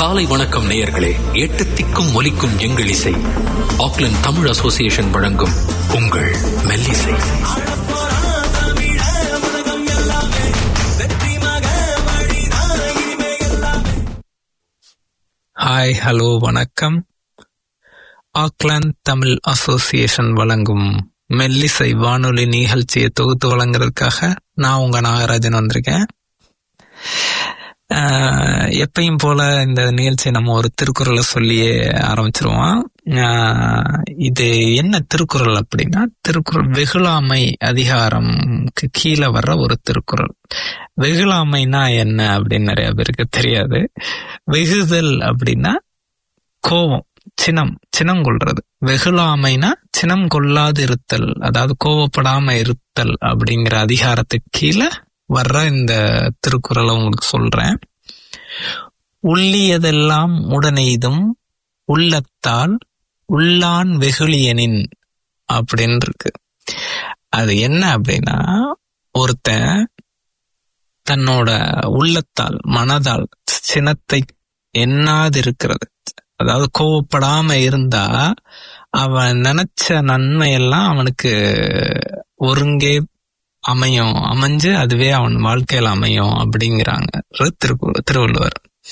காலை வணக்கம் நேயர்களே எட்டு திக்கும் ஒலிக்கும் எங்கள் இசை ஆக்லண்ட் தமிழ் அசோசியேஷன் வழங்கும் உங்கள் மெல்லிசை ஹாய் ஹலோ வணக்கம் ஆக்லாந்து தமிழ் அசோசியேஷன் வழங்கும் மெல்லிசை வானொலி நிகழ்ச்சியை தொகுத்து வழங்குறதுக்காக நான் உங்க நாகராஜன் வந்திருக்கேன் ஆஹ் எப்பயும் போல இந்த நிகழ்ச்சியை நம்ம ஒரு திருக்குறளை சொல்லியே ஆரம்பிச்சிருவோம் ஆஹ் இது என்ன திருக்குறள் அப்படின்னா திருக்குறள் வெகுளாமை அதிகாரம்க்கு கீழே வர்ற ஒரு திருக்குறள் வெகுளாமைனா என்ன அப்படின்னு நிறைய பேருக்கு தெரியாது வெகுதல் அப்படின்னா கோபம் சினம் சினம் கொள்றது வெகுளாமைனா சினம் கொள்ளாது இருத்தல் அதாவது கோவப்படாம இருத்தல் அப்படிங்கிற அதிகாரத்துக்கு கீழே வர்ற இந்த திருக்குறளை உங்களுக்கு சொல்றேன் உள்ளியதெல்லாம் உடனெய்தும் உள்ளத்தால் உள்ளான் வெகுளியனின் அப்படின்னு இருக்கு அது என்ன அப்படின்னா ஒருத்தன் தன்னோட உள்ளத்தால் மனதால் சினத்தை எண்ணாதிருக்கிறது அதாவது கோவப்படாம இருந்தா அவன் நினைச்ச நன்மையெல்லாம் அவனுக்கு ஒருங்கே அமையும் அமைஞ்சு அதுவே அவன் வாழ்க்கையில அமையும் அப்படிங்கிறாங்க திரு திருவள்ளுவர்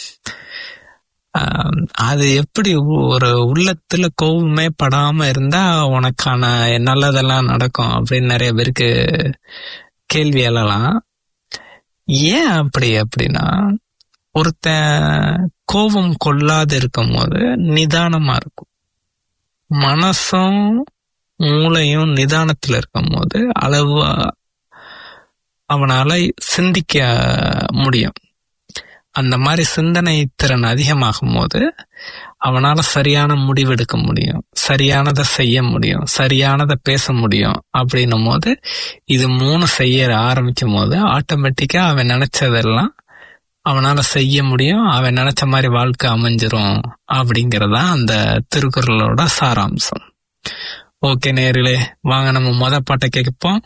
ஆஹ் அது எப்படி ஒரு உள்ளத்துல கோபமே படாம இருந்தா உனக்கான நல்லதெல்லாம் நடக்கும் அப்படின்னு நிறைய பேருக்கு கேள்வி எழலாம் ஏன் அப்படி அப்படின்னா ஒருத்தன் கோபம் கொள்ளாது இருக்கும் போது நிதானமா இருக்கும் மனசும் மூளையும் நிதானத்துல இருக்கும் போது அளவு அவனால சிந்திக்க முடியும் அந்த மாதிரி சிந்தனை திறன் அதிகமாகும் போது அவனால சரியான முடிவெடுக்க முடியும் சரியானதை செய்ய முடியும் சரியானதை பேச முடியும் அப்படின்னும் போது இது மூணு செய்ய ஆரம்பிக்கும் போது ஆட்டோமேட்டிக்கா அவன் நினைச்சதெல்லாம் அவனால செய்ய முடியும் அவன் நினைச்ச மாதிரி வாழ்க்கை அமைஞ்சிரும் அப்படிங்கறதா அந்த திருக்குறளோட சாராம்சம் ஓகே நேரிலே வாங்க நம்ம மொத பாட்டை கேட்போம்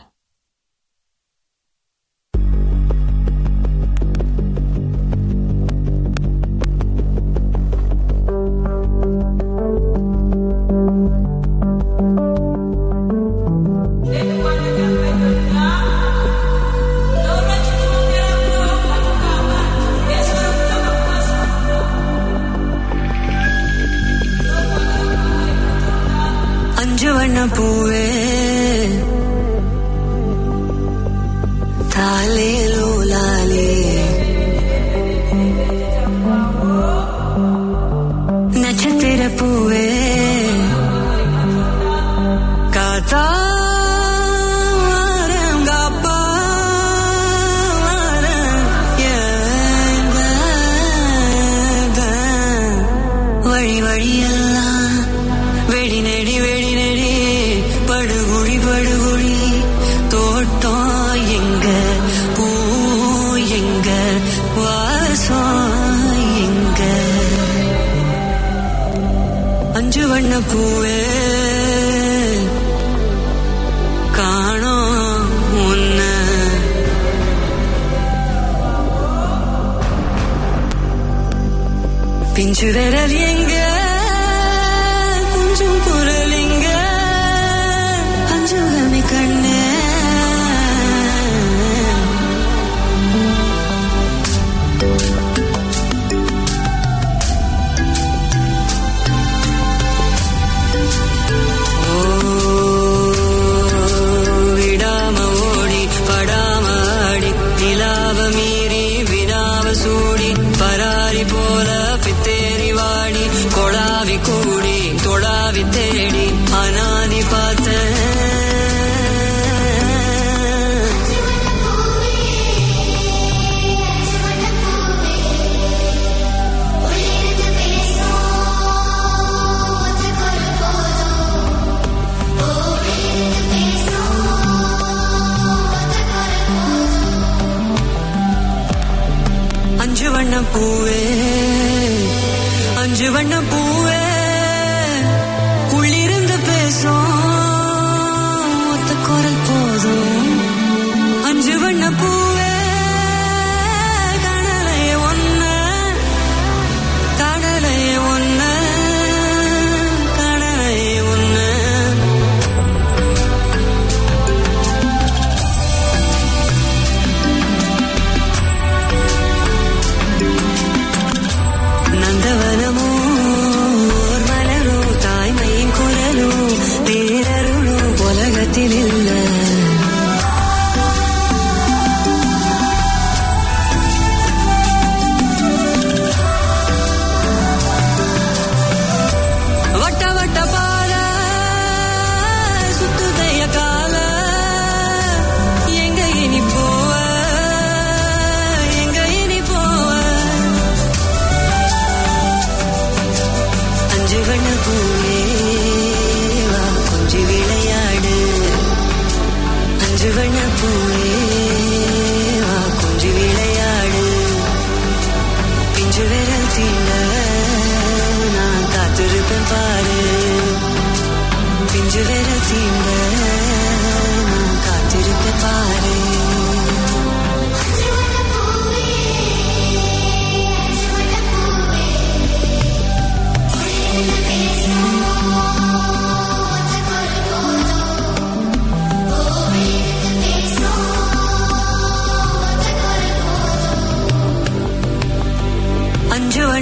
அஞ்சு வண்ண பூவே தாலே லோலாலே நட்சத்திர பூவே காத்தாரம் காப்பாரம் எங்க வழி வழியெல்லாம் வெடி நெடி வெடி நெடி படுகுழி படுகுழி தோட்டம் எங்க பூ எங்க வாசம் எங்க அஞ்சு வண்ண பூவே காணோம் உன்ன பிஞ்சு விரல் எங்க கொஞ்சம் குரல் எங்க அஞ்சுகமே கண்ணே ஓ, விடாம ஓடி படாம ஆடி நிலாவ மீறி வினாவ சூடி பராரி போல பித்தேரி வாடி கொழாவி கூடி தொழாவி தேடி அனாதி பார்த்த அஞ்சு வண்ண பூவே அஞ்சு வண்ண பூவே உள்ளிருந்து பேசும் ஒத்த குரல் போதும் அஞ்சு வண்ண பூவே கடலை ஒன்ன கடலை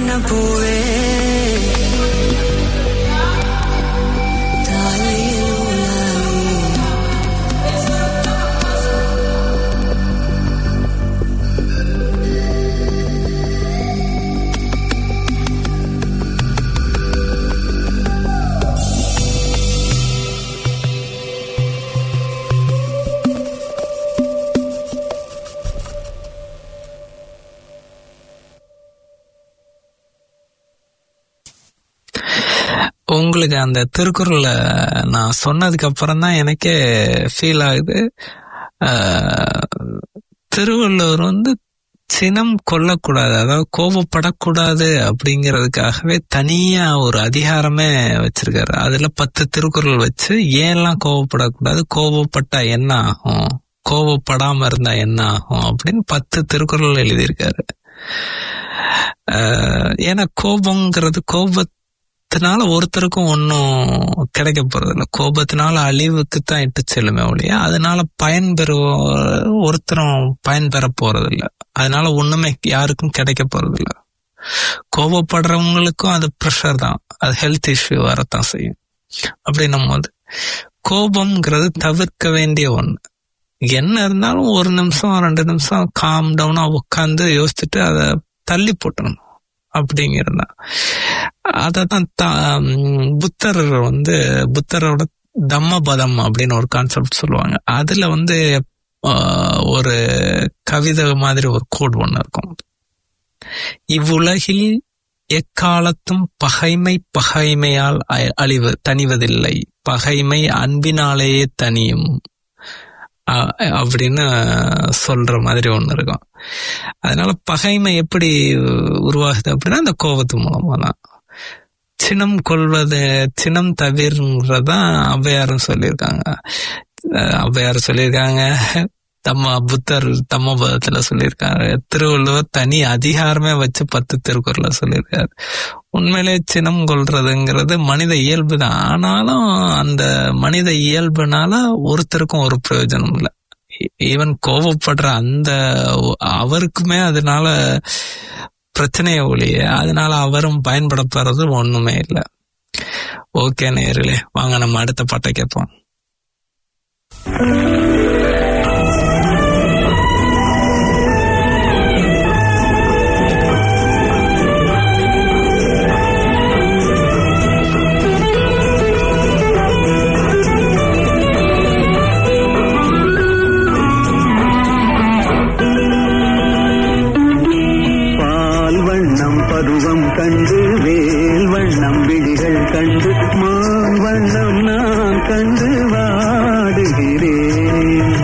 வண்ண பூவே தாலியில் உலாவி உங்களுக்கு அந்த திருக்குறள்ல நான் சொன்னதுக்கு அப்புறம் தான் எனக்கே ஃபீல் ஆகுது ஆஹ், திருவள்ளுவர் வந்து சினம் கொல்லக்கூடாது அதாவது கோபப்படக்கூடாது அப்படிங்கிறதுக்காகவே தனியா ஒரு அதிகாரமே வச்சிருக்காரு அதுல பத்து திருக்குறள் வச்சு ஏன்லாம் கோபப்படக்கூடாது கோபப்பட்டா என்ன ஆகும் கோபப்படாம இருந்தா என்ன ஆகும் அப்படின்னு பத்து திருக்குறள் எழுதியிருக்காரு ஆஹ், ஏன்னா கோபங்கிறது கோபத்தினால ஒருத்தருக்கும் ஒன்றும் கிடைக்க போறது இல்லை கோபத்தினால அழிவுக்கு தான் இட்டு செல்லுமே ஒழிய அதனால பயன் பெறுவ ஒருத்தரும் பயன் பெற போறது இல்ல அதனால ஒண்ணுமே யாருக்கும் கிடைக்க போறது இல்ல கோபப்படுறவங்களுக்கும் அது ப்ரெஷர் தான் அது ஹெல்த் இஷ்யூ வரத்தான் செய்யும் அப்படின்னும் போது கோபம்ங்கிறது தவிர்க்க வேண்டிய ஒண்ணு என்ன இருந்தாலும் ஒரு நிமிஷம் ரெண்டு நிமிஷம் காம் டவுனா உட்காந்து யோசிச்சுட்டு அதை தள்ளி போட்டணும் அப்படிங்கிறதா அததான் புத்தர் வந்து புத்தரோட தம்மபதம் அப்படின்னு ஒரு கான்செப்ட் சொல்லுவாங்க அதுல வந்து ஆஹ், ஒரு கவிதை மாதிரி ஒரு கோட் ஒண்ணு இருக்கும் இவ்வுலகில் எக்காலத்தும் பகைமை பகைமையால் அ- அழிவு தணிவதில்லை பகைமை அன்பினாலேயே தனியும் அ- அப்படின்னு சொல்ற மாதிரி ஒண்ணு இருக்கும் அதனால பகைமை எப்படி உருவாகுது அப்படின்னா அந்த கோபத்து மூலமா தான் சினம் கொள்வது சினம் தவிர்ன்றதான் ஔவையாரும் சொல்லியிருக்காங்க அஹ் ஔவையார் சொல்லியிருக்காங்க தம்ம புத்தர் தம்ம பதத்துல சொல்லியிருக்காரு திருவள்ளுவர் தனி அதிகாரமே வச்சு பத்து திருக்குறளை சொல்லியிருக்காரு உண்மையிலே சினம் கொள்றதுங்கிறது மனித இயல்பு தான் ஆனாலும் அந்த மனித இயல்புனால ஒருத்தருக்கும் ஒரு பிரயோஜனம் இல்லை ஈவன் கோபப்படுற அந்த ஒ- அவருக்குமே அதனால பிரச்சனையை ஒழிய அதனால அவரும் பயன்பட போறது ஒண்ணுமே இல்லை ஓகே நேர்களே வாங்க நம்ம அடுத்த பாட்டை கேட்போம் பால் வண்ணம் பருவம் கண்டு வேல் வண்ணம் விழிகள் கண்டு மான் வண்ணம் நான் கண்டு வாடுகிறேன்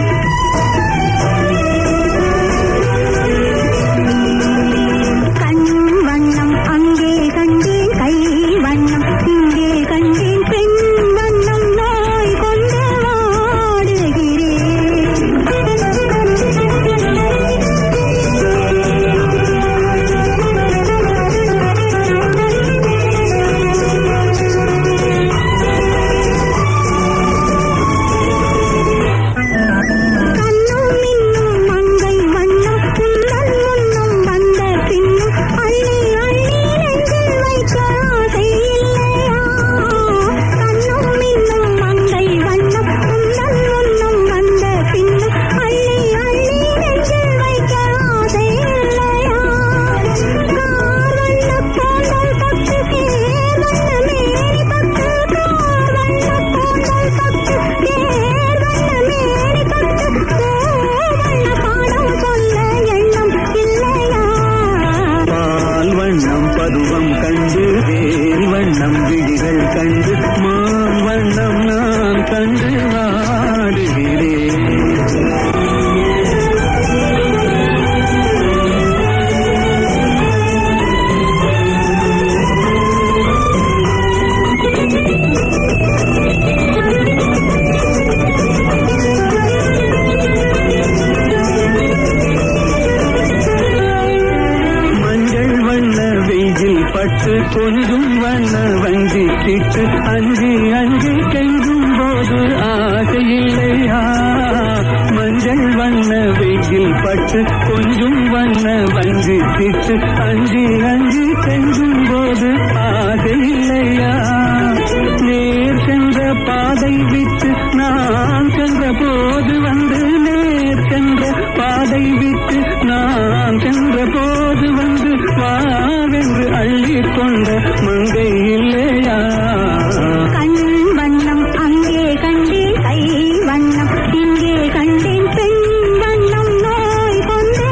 கொஞ்சம் வண்ண வஞ்சி சிட்டு அஞ்சி அஞ்சி கெஞ்சும் போது ஆசை இல்லையா நேர் சென்ற பாதை விட்டு நான் சென்ற போது வந்து நேர் சென்ற பாதை விட்டு நான் சென்ற போது வந்து வாவென்று அள்ளி கொண்ட மங்கை இல்லையா கண் வண்ணம் அங்கே கண்டேன் கை வண்ணம் இங்கே கண்டேன் பெண் வண்ணம் நோய் கொண்டு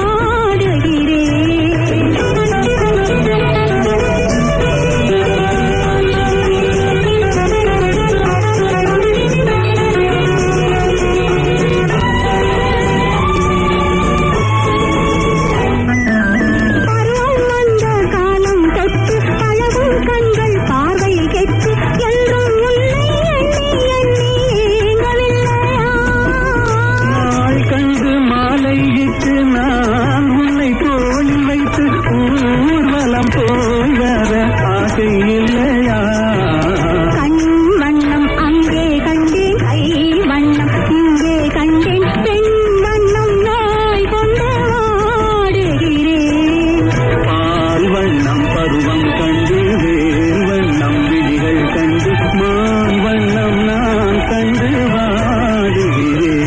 பருவம் வந்த காலம் தொட்டு பழகும் கண்கள் பார்வை கெட்டு என்றும் உன்னை எண்ணி எண்ணி ஏங்கவில்லையா நாள் கண்டு மாலையிட்டு நான் உன்னை தோளில் வைத்து ஊர்வலம் போய் வர ஆசை இல்லையா கண் வண்ணம் அங்கே கண்டேன் கை வண்ணம் இங்கே கண்டேன் பெண் வண்ணம் நோய் கொண்டு வாடுகிறேன் பால் வண்ணம் பருவம் கண்டு வேல் வண்ணம் விழிகள் கண்டு மான் வண்ணம் நான் கண்டு வாடுகிறேன்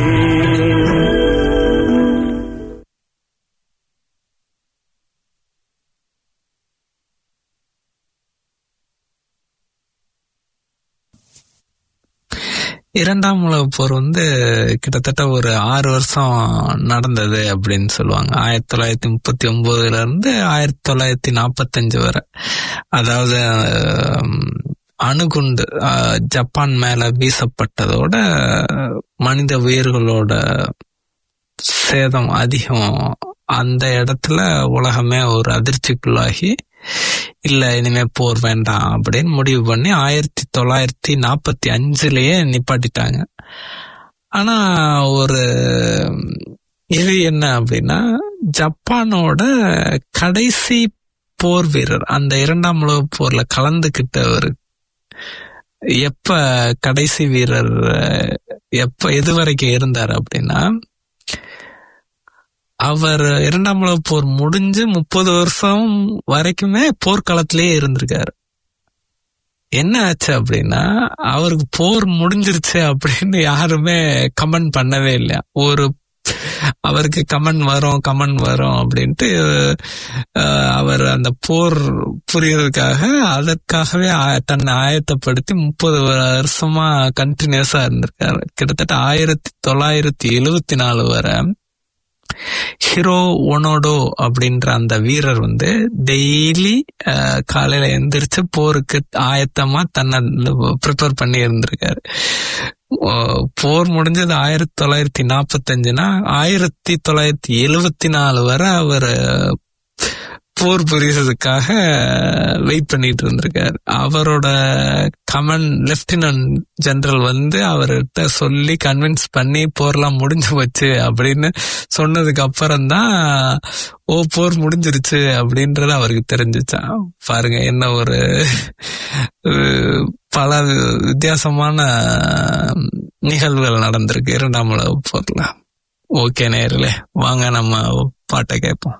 இரண்டாம் உலகப் போர் வந்து கிட்டத்தட்ட ஒரு ஆறு வருஷம் நடந்தது அப்படின்னு சொல்லுவாங்க ஆயிரத்தி தொள்ளாயிரத்தி முப்பத்தி ஒன்பதுல இருந்து ஆயிரத்தி தொள்ளாயிரத்தி நாற்பத்தஞ்சு வரை அதாவது ஹம், அணுகுண்டு அஹ், ஜப்பான் மேல வீசப்பட்டதோட மனித உயிர்களோட சேதம் அதிகம் அந்த இடத்துல உலகமே ஒரு அதிர்ச்சிக்குள்ளாகி இல்ல இனிமே போர் வேண்டாம் அப்படின்னு முடிவு பண்ணி ஆயிரத்தி தொள்ளாயிரத்தி நாற்பத்தி அஞ்சுலயே நிப்பாட்டிட்டாங்க ஆனா ஒரு இது என்ன அப்படின்னா ஜப்பானோட கடைசி போர் வீரர் அந்த இரண்டாம் உலக போர்ல கலந்துகிட்டவர் எப்ப கடைசி வீரர் அஹ், எப்ப எது வரைக்கும் இருந்தார் அப்படின்னா அவர் இரண்டாம் உலக போர் முடிஞ்சு முப்பது வருஷம் வரைக்குமே போர்க்களத்திலேயே இருந்திருக்காரு என்ன ஆச்சு அப்படின்னா அவருக்கு போர் முடிஞ்சிருச்சு அப்படின்னு யாருமே கமெண்ட் பண்ணவே இல்லை ஒரு அவருக்கு கமெண்ட் வரும் கமெண்ட் வரும் அப்படின்ட்டு அஹ், அவர் அந்த போர் புரியறதுக்காக அதற்காகவே ஆ- தன்னை ஆயத்தப்படுத்தி முப்பது வருஷமா கண்டினியூஸா இருந்திருக்காரு கிட்டத்தட்ட ஆயிரத்தி தொள்ளாயிரத்தி எழுவத்தி நாலு வரை ஹிரோ ஒனோடோ அப்படின்ற அந்த வீரர் வந்து டெய்லி காலையில எந்திரிச்சு போருக்கு ஆயத்தமா தன்னை ப்ரிப்பேர் பண்ணி இருந்திருக்காரு ஓ, போர் முடிஞ்சது ஆயிரத்தி தொள்ளாயிரத்தி நாற்பத்தஞ்சுனா ஆயிரத்தி தொள்ளாயிரத்தி எழுவத்தி நாலு வரை அவர் போர் புரியறதுக்காக வெயிட் பண்ணிட்டு இருந்திருக்காரு அவரோட கமன் லெப்டினன்ட் ஜெனரல் வந்து அவர்கிட்ட சொல்லி கன்வின்ஸ் பண்ணி போர்லாம் முடிஞ்சு போச்சு அப்படின்னு சொன்னதுக்கு அப்புறம் தான் ஓ போர் முடிஞ்சிருச்சு அப்படின்றது அவருக்கு தெரிஞ்சுச்சான் பாருங்க என்ன ஒரு அஹ், பல வித்தியாசமான நிகழ்வுகள் நடந்திருக்கு இரண்டாம் உலக போர்ல ஓகே நேரில் வாங்க நம்ம பாட்டை கேட்போம்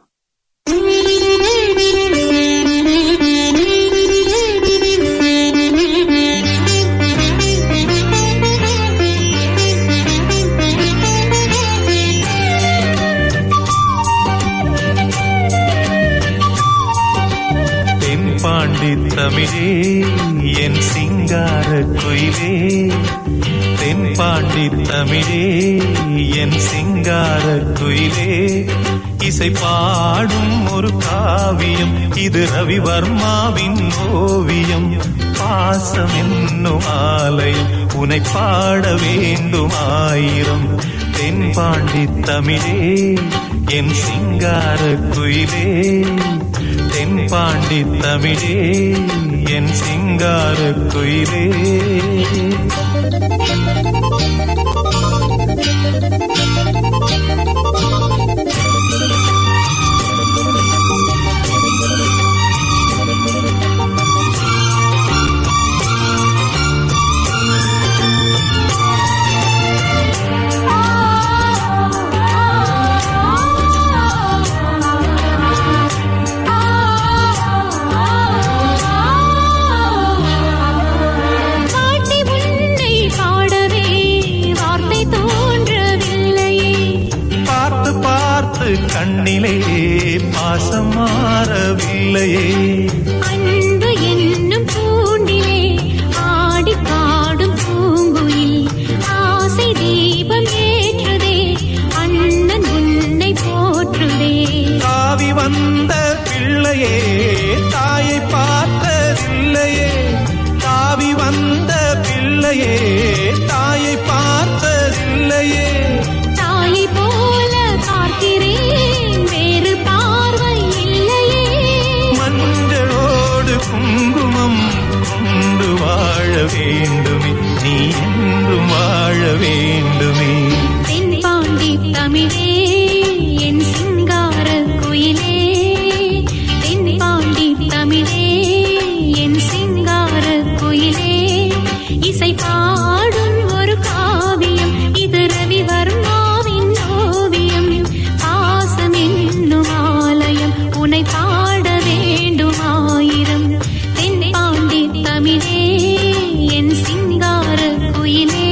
தென்பாண்டி தமிழே என் சிங்கார குயிலே தென்பாண்டி தமிழே என் சிங்கார குயிலே இசை பாடும் ஒரு காவியம் இது ரவிவர்மாவின் ஓவியம் பாசம் என்னும் ஆலயம் உனை பாட வேண்டும் ஆயிரம் தென்பாண்டி தமிழே என் சிங்கார குயிலே தென்பாண்டி தமிழே என் சிங்கார குயிலே ஆ கண்ணிலே பாசம் மாறவில்லையே அன்பு என்னும் பூண்டிலே ஆடி பாடும் பூங்குயில் ஆசை தீபம் ஏற்றுதே அண்ணன் உன்னை போற்றுதே தாவி வந்த பிள்ளையே தாயை பார்த்ததில்லையே தாவி வந்த பிள்ளையே தாயை பார்த்ததில்லையே தாயை போல பார்க்கிறேன் வேறு பார்வை இல்லையே மஞ்சளோடு குங்குமம் கொண்டு வாழ வேண்டுமே நீ என்றும் வாழ வேண்டுமே தென்பாண்டி தமிழே என் சிங்கார குயிலே தென்பாண்டி தமிழே என் சிங்கார குயிலே இசை பாடும் ஒரு காவியம் இது ரவிவர்மாவின் ஓவியம் பாசம் என்னும் ஆலயம் உனை பாட வேண்டும் ஆயிரம் தென்பாண்டி தமிழே என் சிங்கார குயிலே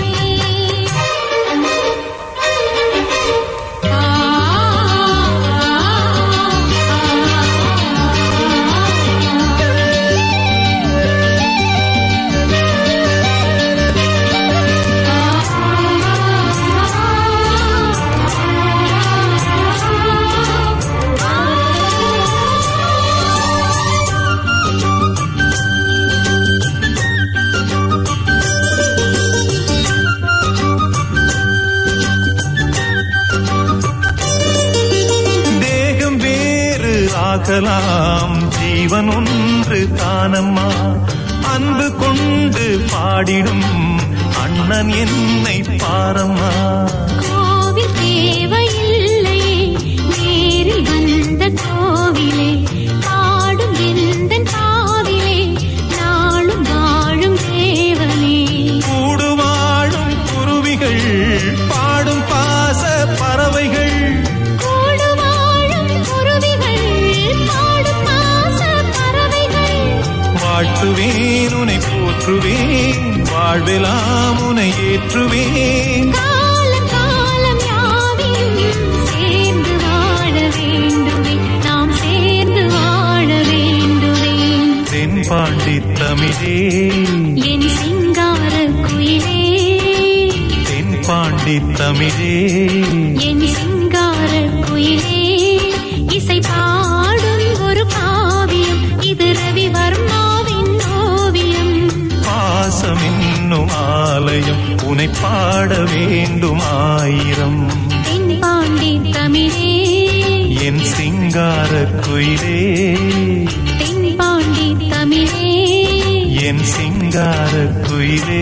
தேகம் வேறு ஆகலாம் ஜீவன் ஒன்று தானம்மா அன்பு கொண்டு பாடிடும் அண்ணன் என்னை பாரம்மா கோவில் தேவையில்லையே நேரில் வந்த கோவிலே பாடும் எந்தன் பாவிலே நாளும் வாழும் தேவனே கூடு வாழும் குருவிகள் பாடும் பாச பறவைகள் கூடு வாழும் குருவிகள் பாடும் பாச பறவைகள் வாழ்த்துவேன் உனை போற்றுவேன் வாழ்வெல்லாம் உனை ஏற்றுவேன் காலம் காலம் யாவையும் சேர்ந்து வாழ வேண்டுமே நாம் சேர்ந்து வாழ வேண்டுமே தென்பாண்டி தமிழே என் சிங்கார குயிலே தென்பாண்டி தமிழே என் சிங்கார குயிலே இசை பாடும் ஒரு காவியம் இது ரவிவர்மாவின் ஓவியம் பாசம் என்னும் ஆலயம் உனை பாட வேண்டும் ஆயிரம் தென்பாண்டி தமிழே என் சிங்கார குயிலே தென்பாண்டி தமிழே என் சிங்கார குயிலே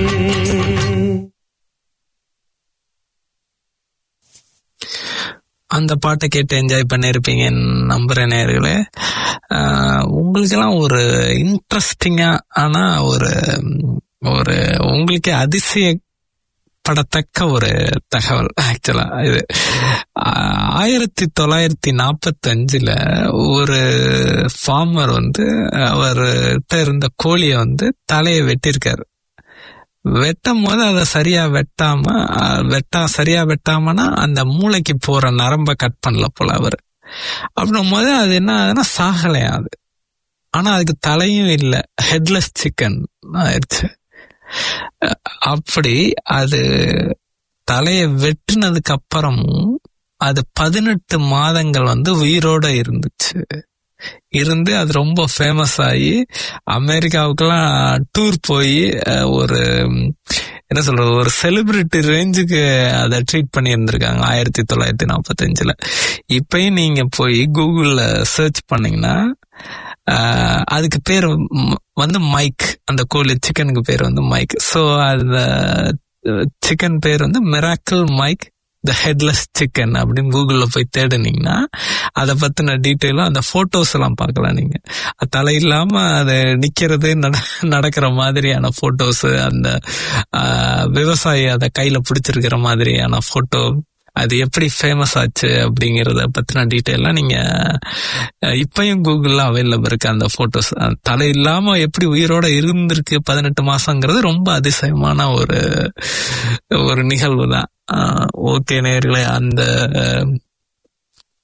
அந்த பாட்டை கேட்டு என்ஜாய் பண்ணியிருப்பீங்கன்னு நம்புறேன் நேர்களே ஆஹ் உங்களுக்கெல்லாம் ஒரு இன்ட்ரெஸ்டிங்கா ஆனா ஒரு ஒரு உங்களுக்கே அதிசயப்படத்தக்க ஒரு தகவல் ஆக்சுவலா இது ஆஹ் ஆயிரத்தி தொள்ளாயிரத்தி நாற்பத்தி அஞ்சுல ஒரு ஃபார்மர் வந்து அவர்கிட்ட இருந்த கோழியை வந்து தலையை வெட்டியிருக்காரு வெட்டும் போது அதை சரியா வெட்டாம அஹ், வெட்டா சரியா வெட்டாமனா அந்த மூளைக்கு போற நரம்ப கட் பண்ணல போல அவர் அப்படின்னும் போது அது என்ன ஆகுதுன்னா சாகலையா அது ஆனா அதுக்கு தலையும் இல்ல ஹெட்லெஸ் சிக்கன் ஆயிடுச்சு அஹ், அப்படி அது தலையை வெட்டினதுக்கு அப்புறமும் அது பதினெட்டு மாதங்கள் வந்து உயிரோட இருந்துச்சு இருந்து அது ரொம்ப ஃபேமஸ் ஆகி அமெரிக்காவுக்கெல்லாம் டூர் போய் அஹ், ஒரு ம், என்ன சொல்றது ஒரு செலிபிரிட்டி ரேஞ்சுக்கு அதை ட்ரீட் பண்ணி இருந்திருக்காங்க ஆயிரத்தி தொள்ளாயிரத்தி நாற்பத்தஞ்சுல இப்பயும் நீங்க போய் கூகுள்ல சர்ச் பண்ணீங்கன்னா அஹ், அதுக்கு பேர் ம், வந்து மைக் அந்த கோழி சிக்கனுக்கு பேர் வந்து மைக் ஸோ அந்த சிக்கன் பேர் வந்து miracle Mike the headless chicken அப்படின்னு கூகுள்ல போய் தேடுனீங்கன்னா அதை பத்தின டீட்டெயிலும் அந்த போட்டோஸ் எல்லாம் பார்க்கலாம் நீங்க அது தலை இல்லாம அது நிக்கிறது நட- நடக்கிற மாதிரியான போட்டோஸ் அந்த ஆஹ், விவசாயி அதை கையில பிடிச்சிருக்கிற மாதிரியான போட்டோ அது எப்படி ஃபேமஸ் ஆச்சு அப்படிங்கறத பத்தின டீட்டெயிலாம் நீங்க அஹ், இப்பயும் கூகுள்ல அவைலபிள் இருக்கு அந்த போட்டோஸ் தலை இல்லாம எப்படி உயிரோட இருந்திருக்கு பதினெட்டு மாசங்கிறது ரொம்ப அதிசயமான ஒரு ஒரு நிகழ்வு தான் ஓகே நேர்களே அந்த அஹ்,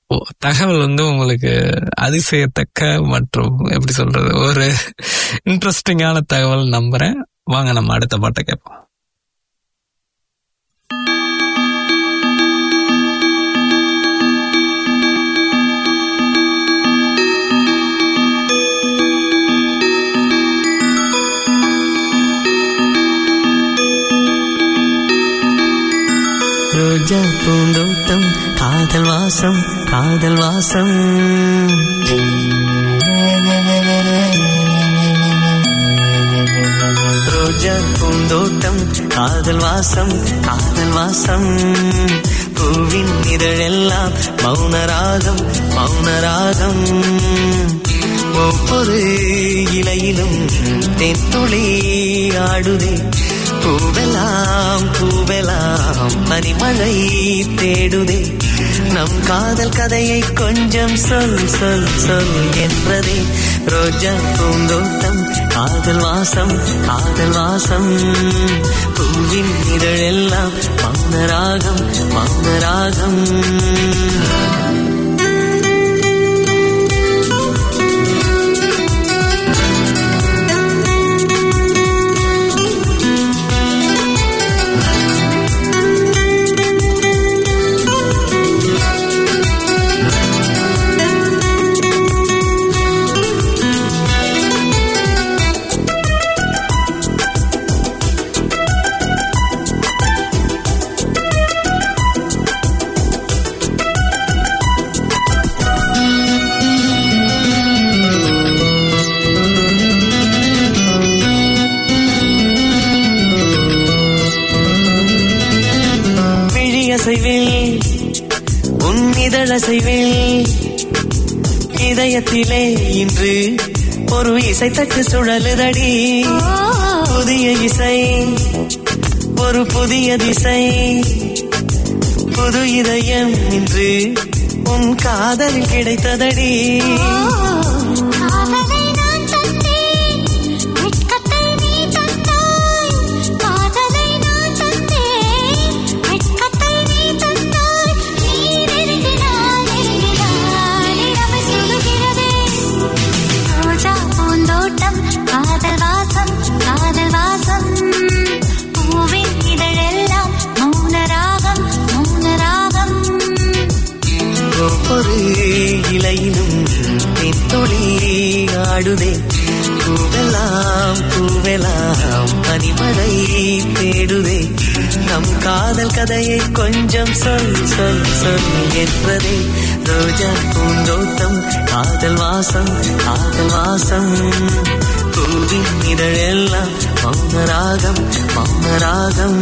ஓ- தகவல் வந்து உங்களுக்கு அதிசயத்தக்க மற்றும் எப்படி சொல்றது ஒரு இன்ட்ரெஸ்டிங்கான தகவல் நம்புறேன் வாங்க நம்ம அடுத்த பாட்டை கேட்போம் ரோஜா பூந்தோட்டம் காதல் வாசம் காதல் வாசம் ரோஜா பூந்தோட்டம் காதல் வாசம் காதல் வாசம் பூவின் இதழெல்லாம் மௌனராகம் மௌனராகம் ஒவ்வொரு இலையிலும் தென்துளி ஆடுதே பூவெல்லாம் பூவெல்லாம் பனிமழை தேடுதே நம் காதல் கதையை கொஞ்சம் சொல் சொல் சொல் என்றதே ரோஜா பூந்தோட்டம் காதல் வாசம் காதல் வாசம் பூவின் இதழெல்லாம் மௌனராகம் மௌனராகம் விழியசைவில் உன் இதழசைவில் இதயத்திலே இன்று ஒரு இசை தட்டு சுழலுதடி புதிய இசை ஒரு புதிய திசை புது இதயம் இன்று உன் காதலில் கிடைத்ததடி காதலை நான் தந்தேன் வெட்கத்தை நீ தந்தாய் காதலை நான் தந்தேன் வெட்கத்தை நீ தந்தாய் நீ நெருங்கினாய் நெருங்கினாய் நிலவை சுடுகிறதே ரோஜா பூந்தோட்டம் காதல் வாசம் காதல் வாசம் பூவின் இதழெல்லாம் மௌனராகம் மௌனராகம் ஒவ்வொரு இலையிலும் தென்தொழி ஆடுதே பூவெல்லாம் பூவெல்லாம் பனிமழை தேடுதே நம் காதல் கதையை கொஞ்சம் சொல் சொல் சொல் என்பதே ரோஜா பூந்தோட்டம் காதல் வாசம் காதல் வாசம் பூவின் இதழெல்லாம் மௌனராகம் மௌனராகம்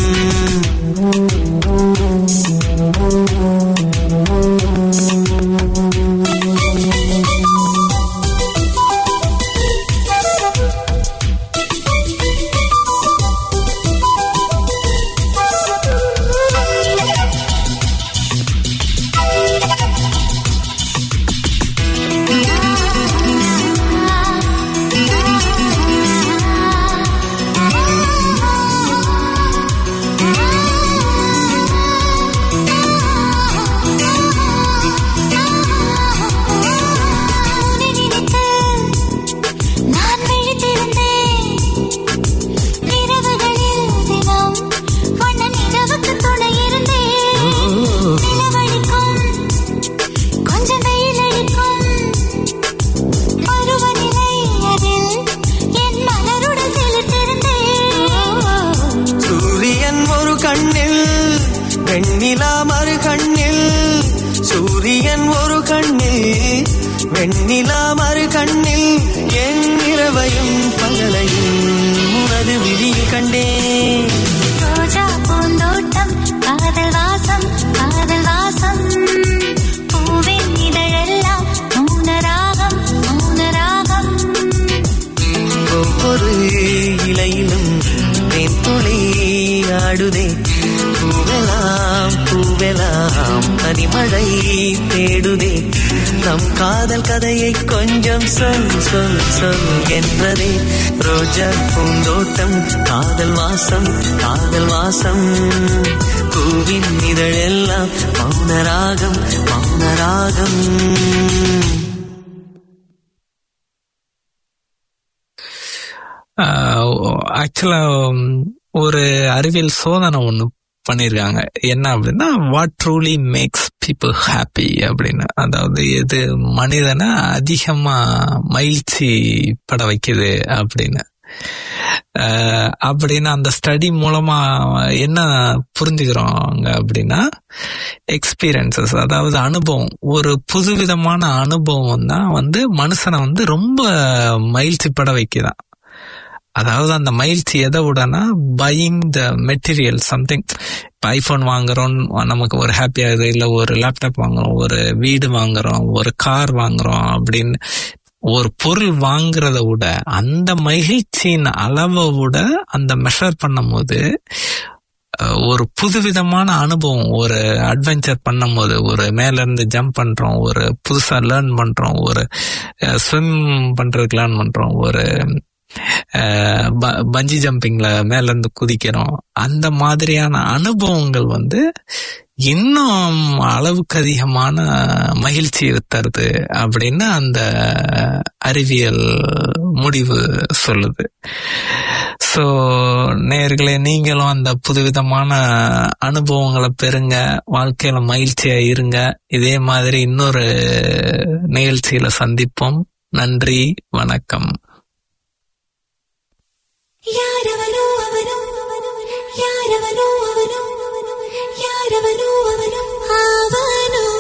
உன்னை நினைத்து நான் விழித்திருந்தேன் இரவுகளில் தினம் வண்ணன் இரவுக்கு துணை இருந்தேன் நிலவடிக்கும் கொஞ்சம் வெயில் அடிக்கும் பருவநிலை அதில் என் மலருடன் செலுத்திருந்தேன் சூரியன் ஒரு கண்ணில் வெண்ணிலா மறு கண்ணில் சூரியன் ஒரு கண்ணில் வெண்ணிலா மறு கண்ணில் என் இரவையும் பகலையும் உனது விழியில் கண்டேன் ரோஜா பூந்தோட்டம் காதல் வாசம் காதல் வாசம் பூவின் இதழெல்லாம் மௌனராகம் மௌனராகம் ஒவ்வொரு இலையிலும் தென்துளி ஆடுதே பூவெல்லாம் பூவெல்லாம் பனிமழை தேடுதே நம் நம் காதல் கதையை கொஞ்சம் சொல் சொல் சொல் என்றதே ரோஜா பூந்தோட்டம் காதல் வாசம் காதல் வாசம் பூவின் இதழெல்லாம் மௌனராகம் மௌனராகம் ஆக்சுவலா ஒரு அறிவியல் சோதனை ஒண்ணு பண்ணிருக்காங்க என்ன அப்படின்னா what truly makes people happy அப்படின்னு அதாவது எது மனிதனை அதிகமா மகிழ்ச்சி பட வைக்குது அப்படின்னு அஹ் அப்படின்னு அந்த ஸ்டடி மூலமா என்ன புரிஞ்சுக்கிறோங்க அப்படின்னா எக்ஸ்பீரியன்சஸ் அதாவது அனுபவம் ஒரு புதுவிதமான அனுபவம் தான் வந்து மனுஷனை வந்து ரொம்ப மகிழ்ச்சி பட வைக்குதான் அதாவது அந்த மகிழ்ச்சி எதை விடனா பையிங் த மெட்டீரியல் சம்திங் இப்போ ஐஃபோன் வாங்குறோம் நமக்கு ஒரு ஹாப்பியா இருக்குது இல்லை ஒரு லேப்டாப் வாங்குறோம் ஒரு வீடு வாங்குறோம் ஒரு கார் வாங்குறோம் அப்படின்னு ஒரு பொருள் வாங்குறத விட அந்த மகிழ்ச்சியின் அளவை விட அந்த மெஷர் பண்ணும்போது அஹ், ஒரு புதுவிதமான அனுபவம் ஒரு அட்வென்ச்சர் பண்ணும்போது ஒரு மேல இருந்து ஜம்ப் பண்றோம் ஒரு புதுசா லேர்ன் பண்றோம் ஒரு ஸ்விம் பண்றதுக்கு லேர்ன் பண்றோம் ஒரு பஞ்சி ஜம்பிங்ல மேல இருந்து குதிக்கிறோம் அந்த மாதிரியான அனுபவங்கள் வந்து இன்னும் அளவுக்கு அதிகமான மகிழ்ச்சி தருது அப்படின்னு அந்த அறிவியல் முடிவு சொல்லுது ஸோ நேர்களே நீங்களும் அந்த புதுவிதமான அனுபவங்களை பெறுங்க வாழ்க்கையில மகிழ்ச்சியா இருங்க இதே மாதிரி இன்னொரு நிகழ்ச்சியில சந்திப்போம் நன்றி வணக்கம் ಯಾರವನು ಅವನು ಯಾರವನು ಅವನು ಯಾರವನು ಅವನು ಅವನು